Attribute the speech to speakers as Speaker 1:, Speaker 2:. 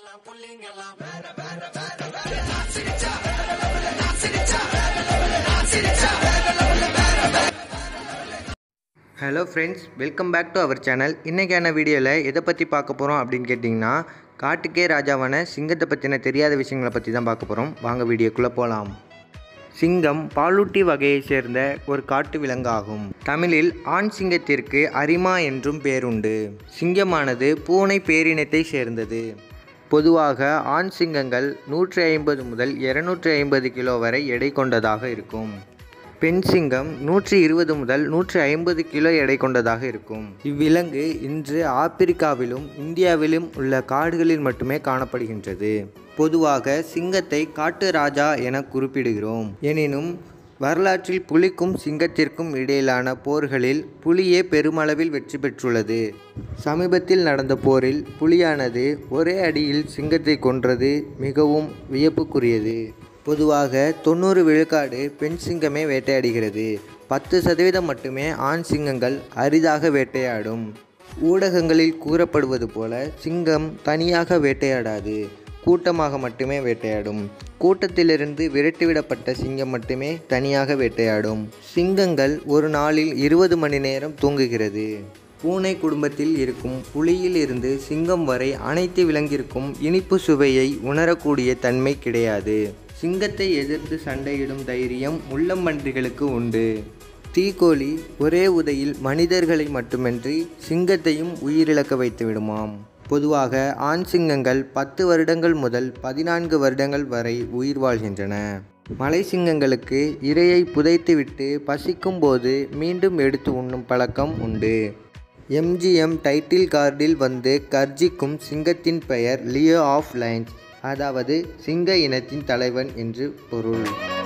Speaker 1: hello friends welcome back to our channel இன்றைக்கான வீடியோவில் எதை பற்றி பார்க்க போகிறோம் அப்படின்னு கேட்டிங்கன்னா காட்டுக்கே ராஜாவான சிங்கத்தை பற்றின தெரியாத விஷயங்களை பற்றி தான் பார்க்க போகிறோம் வாங்க வீடியோக்குள்ளே போகலாம் சிங்கம் பாலூட்டி வகையைச் சேர்ந்த ஒரு காட்டு விலங்கு ஆகும் தமிழில் ஆண் சிங்கத்திற்கு அரிமா என்றும் பேருண்டு சிங்கமானது பூனை பேரினத்தை சேர்ந்தது பொதுவாக ஆண் சிங்கங்கள் நூற்றி ஐம்பது முதல் இருநூற்றி ஐம்பது கிலோ வரை எடை கொண்டதாக இருக்கும் பெண் சிங்கம் நூற்றி இருபது முதல் நூற்றி ஐம்பது கிலோ எடை கொண்டதாக இருக்கும் இவ்விலங்கு இன்று ஆப்பிரிக்காவிலும் இந்தியாவிலும் உள்ள காடுகளில் மட்டுமே காணப்படுகின்றது பொதுவாக சிங்கத்தை காட்டு ராஜா என குறிப்பிடுகிறோம் எனினும் வரலாற்றில் புலிக்கும் சிங்கத்திற்கும் இடையிலான போர்களில் புலியே பெருமளவில் வெற்றி பெற்றுள்ளது சமீபத்தில் நடந்த போரில் புலியானது ஒரே அடியில் சிங்கத்தை கொன்றது மிகவும் வியப்புக்குரியது பொதுவாக தொண்ணூறு விழுக்காடு பெண் சிங்கமே வேட்டையாடுகிறது பத்து சதவீதம் மட்டுமே ஆண் சிங்கங்கள் அரிதாக வேட்டையாடும் ஊடகங்களில் கூறப்படுவது போல சிங்கம் தனியாக வேட்டையாடாது கூட்டமாக மட்டுமே வேட்டையாடும் கூட்டத்திலிருந்து விரட்டிவிடப்பட்ட சிங்கம் மட்டுமே தனியாக வேட்டையாடும் சிங்கங்கள் ஒரு நாளில் இருபது மணி நேரம் தூங்குகிறது பூனை குடும்பத்தில் இருக்கும் புலியில் இருந்து சிங்கம் வரை அனைத்து விலங்கிற்கும் இனிப்பு சுவையை உணரக்கூடிய தன்மை கிடையாது சிங்கத்தை எதிர்த்து சண்டையிடும் தைரியம் முள்ளம்பன்றிகளுக்கு உண்டு தீக்கோழி ஒரே உதையில் மனிதர்களை மட்டுமின்றி சிங்கத்தையும் உயிரிழக்க வைத்து விடுமாம் பொதுவாக ஆண் சிங்கங்கள் பத்து வருடங்கள் முதல் பதினான்கு வருடங்கள் வரை உயிர் வாழ்கின்றன மலை சிங்கங்களுக்கு இரையை புதைத்துவிட்டு பசிக்கும் போது மீண்டும் எடுத்து உண்ணும் பழக்கம் உண்டு எம்ஜிஎம் டைட்டில் கார்டில் வந்து கர்ஜிக்கும் சிங்கத்தின் பெயர் லியோ ஆஃப் லைன்ஸ் அதாவது சிங்க இனத்தின் தலைவன் என்று பொருள்